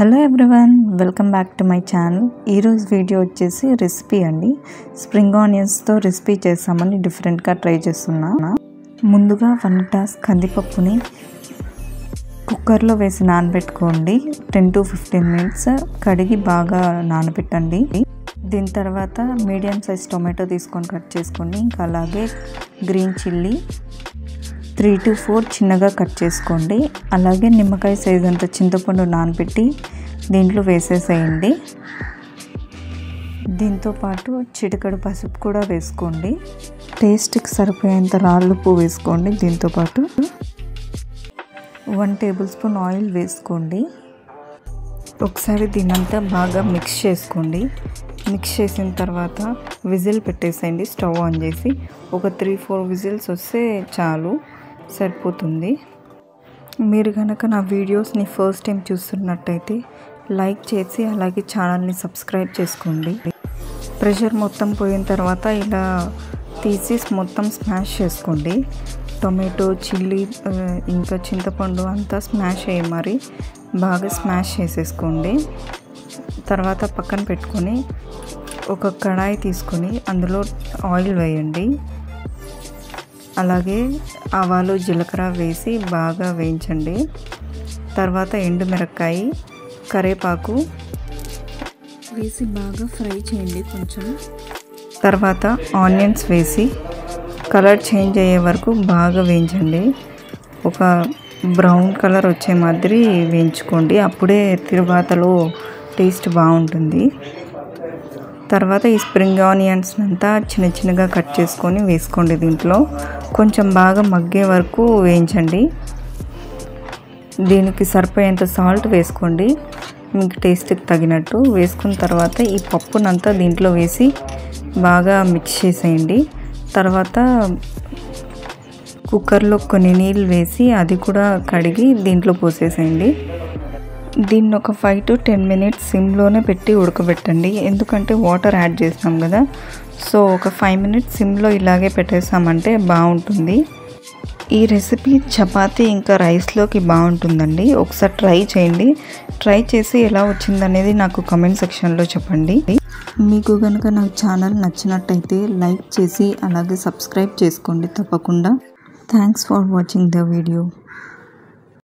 hello everyone welcome back to my channel ఈరోజు video వచ్చేసి recipe అండి స్ప్రింగ్ ఆనియన్స్తో రెసిపీ చేస్తామని డిఫరెంట్గా ట్రై చేస్తున్నా ముందుగా వన్ గ్లాస్ కందిపప్పుని కుక్కర్లో వేసి నానబెట్టుకోండి టెన్ టు ఫిఫ్టీన్ మినిట్స్ కడిగి బాగా నానబెట్టండి దీని తర్వాత మీడియం సైజ్ టొమాటో తీసుకొని కట్ చేసుకోండి ఇంకా అలాగే green chilli three to four చిన్నగా కట్ చేసుకోండి అలాగే నిమ్మకాయ సైజ్ అంత చింతపండు నానబెట్టి దీంట్లో వేసేసేయండి దీంతో పాటు చిటికడు పసుపు కూడా వేసుకోండి టేస్ట్కి సరిపోయేంత రాళ్ళుప్పు వేసుకోండి దీంతో పాటు వన్ టేబుల్ స్పూన్ ఆయిల్ వేసుకోండి ఒకసారి దీనంతా బాగా మిక్స్ చేసుకోండి మిక్స్ చేసిన తర్వాత విజిల్ పెట్టేసేయండి స్టవ్ ఆన్ చేసి ఒక త్రీ ఫోర్ విజిల్స్ వస్తే చాలు సరిపోతుంది మీరు కనుక నా వీడియోస్ని ఫస్ట్ టైం చూస్తున్నట్టయితే లైక్ చేసి అలాగే ఛానల్ని సబ్స్క్రైబ్ చేసుకోండి ప్రెషర్ మొత్తం పోయిన తర్వాత ఇలా తీసి మొత్తం స్మాష్ చేసుకోండి టొమాటో చిల్లీ ఇంకా చింతపండు అంతా స్మాష్ అయ్యి మరి బాగా స్మాష్ చేసేసుకోండి తర్వాత పక్కన పెట్టుకొని ఒక కడాయి తీసుకొని అందులో ఆయిల్ వేయండి అలాగే ఆవాలు జీలకర్ర వేసి బాగా వేయించండి తర్వాత ఎండుమిరపకాయ కరేపాకు వేసి బాగా ఫ్రై చేయండి కొంచెం తర్వాత ఆనియన్స్ వేసి కలర్ చేంజ్ అయ్యే వరకు బాగా వేయించండి ఒక బ్రౌన్ కలర్ వచ్చే మాదిరి వేయించుకోండి అప్పుడే తిరువాతలో టేస్ట్ బాగుంటుంది తర్వాత ఈ స్ప్రింగ్ ఆనియన్స్ అంతా చిన్న చిన్నగా కట్ చేసుకొని వేసుకోండి దీంట్లో కొంచెం బాగా మగ్గే వరకు వేయించండి దీనికి సరిపోయేంత సాల్ట్ వేసుకోండి మీకు టేస్ట్కి తగినట్టు వేసుకున్న తర్వాత ఈ పప్పునంతా దీంట్లో వేసి బాగా మిక్స్ చేసేయండి తర్వాత కుక్కర్లో కొన్ని నీళ్ళు వేసి అది కూడా కడిగి దీంట్లో పోసేసేయండి దీన్ని ఒక ఫైవ్ టు టెన్ మినిట్స్ సిమ్లోనే పెట్టి ఉడకబెట్టండి ఎందుకంటే వాటర్ యాడ్ చేస్తాం కదా సో ఒక ఫైవ్ మినిట్స్ సిమ్లో ఇలాగే పెట్టేసామంటే బాగుంటుంది ఈ రెసిపీ చపాతీ ఇంకా రైస్లోకి బాగుంటుందండి ఒకసారి ట్రై చేయండి ట్రై చేసి ఎలా వచ్చిందనేది నాకు కమెంట్ సెక్షన్లో చెప్పండి మీకు కనుక నాకు ఛానల్ నచ్చినట్టయితే లైక్ చేసి అలాగే సబ్స్క్రైబ్ చేసుకోండి తప్పకుండా thanks for watching the video